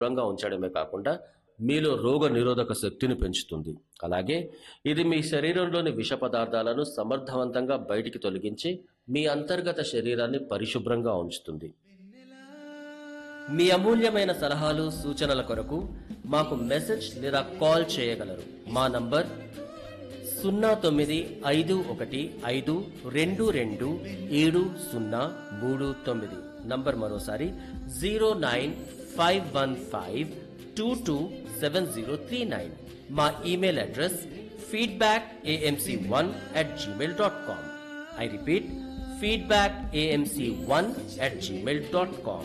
దూరంగా ఉంచడమే కాకుండా మీలో రోగ నిరోధక శక్తిని పెంచుతుంది అలాగే ఇది మీ శరీరంలోని విష పదార్థాలను సమర్థవంతంగా బయటికి తొలగించి మీ అంతర్గత శరీరాన్ని పరిశుభ్రంగా ఉంచుతుంది మీ అమూల్యమైన సలహాలు సూచనల కొరకు మాకు మెసేజ్ లేదా కాల్ చేయగలరు మా నంబర్ సున్నా తొమ్మిది ఐదు ఒకటి ఐదు రెండు రెండు ఏడు సున్నా మూడు తొమ్మిది నంబర్ మరోసారి zero nine five one five two two seven zero three nine మా email address feedback AMC one at Gmail dot com I repeat feedback AMC one at Gmail dot com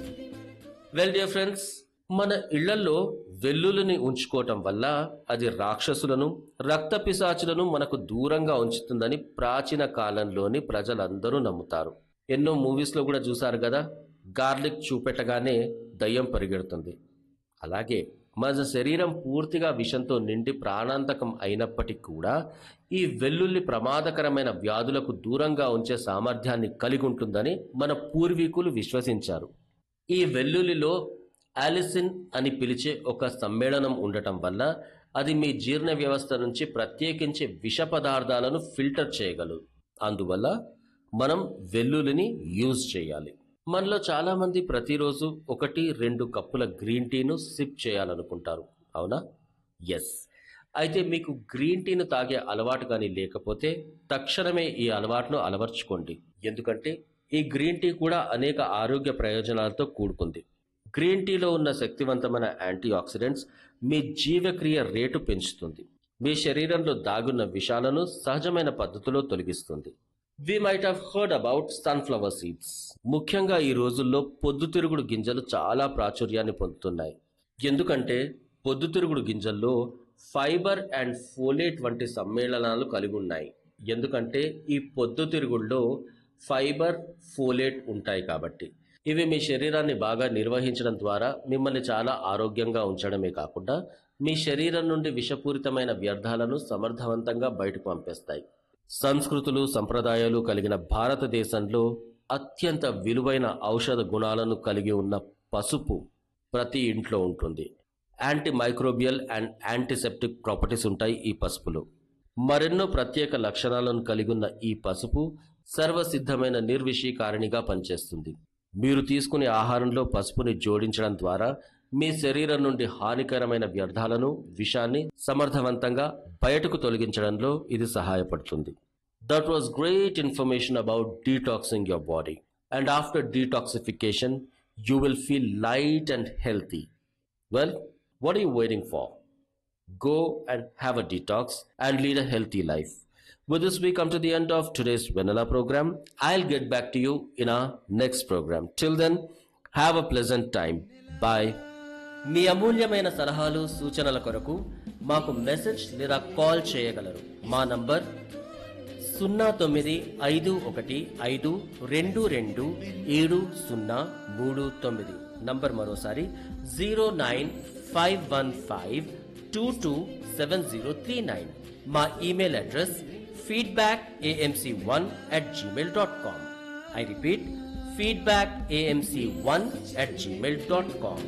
well dear friends మన ఇళ్లలో వెల్లుల్లిని ఉంచుకోవటం వల్ల అది రాక్షసులను రక్త పిశాచులను మనకు దూరంగా ఉంచుతుందని ప్రాచీన కాలంలోని ప్రజలందరూ నమ్ముతారు ఎన్నో మూవీస్లో కూడా చూసారు కదా గార్లిక్ చూపెట్టగానే దయ్యం పరిగెడుతుంది అలాగే మన శరీరం పూర్తిగా విషంతో నిండి ప్రాణాంతకం అయినప్పటికీ కూడా ఈ వెల్లుల్లి ప్రమాదకరమైన వ్యాధులకు దూరంగా ఉంచే సామర్థ్యాన్ని కలిగి ఉంటుందని మన పూర్వీకులు విశ్వసించారు ఈ వెల్లుల్లిలో ఆలిసిన్ అని పిలిచే ఒక సమ్మేళనం ఉండటం వల్ల అది మీ జీర్ణ వ్యవస్థ నుంచి ప్రత్యేకించి విష పదార్థాలను ఫిల్టర్ చేయగలదు అందువల్ల మనం వెల్లుల్లిని యూజ్ చేయాలి మనలో చాలామంది ప్రతిరోజు ఒకటి రెండు కప్పుల గ్రీన్ టీను సిప్ చేయాలనుకుంటారు అవునా ఎస్ అయితే మీకు గ్రీన్ టీను తాగే అలవాటు కానీ లేకపోతే తక్షణమే ఈ అలవాటును అలవర్చుకోండి ఎందుకంటే ఈ గ్రీన్ టీ కూడా అనేక ఆరోగ్య ప్రయోజనాలతో కూడుకుంది గ్రీన్ టీలో ఉన్న శక్తివంతమైన యాంటీ ఆక్సిడెంట్స్ మీ జీవక్రియ రేటు పెంచుతుంది మీ శరీరంలో దాగున్న విషాలను సహజమైన పద్ధతిలో తొలగిస్తుంది we might have heard about sunflower seeds ముఖ్యంగా ఈ రోజుల్లో పొద్దుతిరుగుడు గింజలు చాలా ప్రాచుర్యాన్ని పొందుతున్నాయి ఎందుకంటే పొద్దుతిరుగుడు గింజల్లో ఫైబర్ అండ్ ఫోలేట్ వంటి సమ్మేళనాలు కలిగి ఉన్నాయి ఎందుకంటే ఈ పొద్దుతిరుగుల్లో ఫైబర్ ఫోలేట్ ఉంటాయి కాబట్టి ఇవి మీ శరీరాన్ని బాగా నిర్వహించడం ద్వారా మిమ్మల్ని చాలా ఆరోగ్యంగా ఉంచడమే కాకుండా మీ శరీరం నుండి విషపూరితమైన వ్యర్థాలను సమర్థవంతంగా బయటకు పంపేస్తాయి సంస్కృతులు సంప్రదాయాలు కలిగిన భారతదేశంలో అత్యంత విలువైన ఔషధ గుణాలను కలిగి ఉన్న పసుపు ప్రతి ఇంట్లో ఉంటుంది anti microbial and antiseptic properties ఉంటాయి ఈ పసుపులో మరెన్నో ప్రత్యేక లక్షణాలను కలిగి ఉన్న ఈ పసుపు సర్వసిద్ధమైన నిర్విషీకారిణిగా పనిచేస్తుంది మీరు తీసుకునే ఆహారంలో పసుపుని జోడించడం ద్వారా మీ శరీరం నుండి హానికరమైన వ్యర్థాలను విషాన్ని సమర్థవంతంగా బయటకు తొలగించడంలో ఇది సహాయపడుతుంది that was great information about detoxing your body and after detoxification you will feel light and healthy well what are you waiting for? Go and have a detox and lead a healthy life. With this, we come to the end of today's Vanilla program. I'll get back to you in our next program. Till then, have a pleasant time. Bye. మీ అమూల్యమైన సలహాలు సూచనల కొరకు మాకు message లేదా call చేయగలరు మా number సున్నా తొమ్మిది ఐదు ఒకటి ఐదు రెండు రెండు ఏడు సున్నా మూడు తొమ్మిది నంబర్ మరోసారి zero nine five one five two two seven zero three nine మా email address feedback AMC one at Gmail dot com I repeat feedback AMC one at Gmail dot com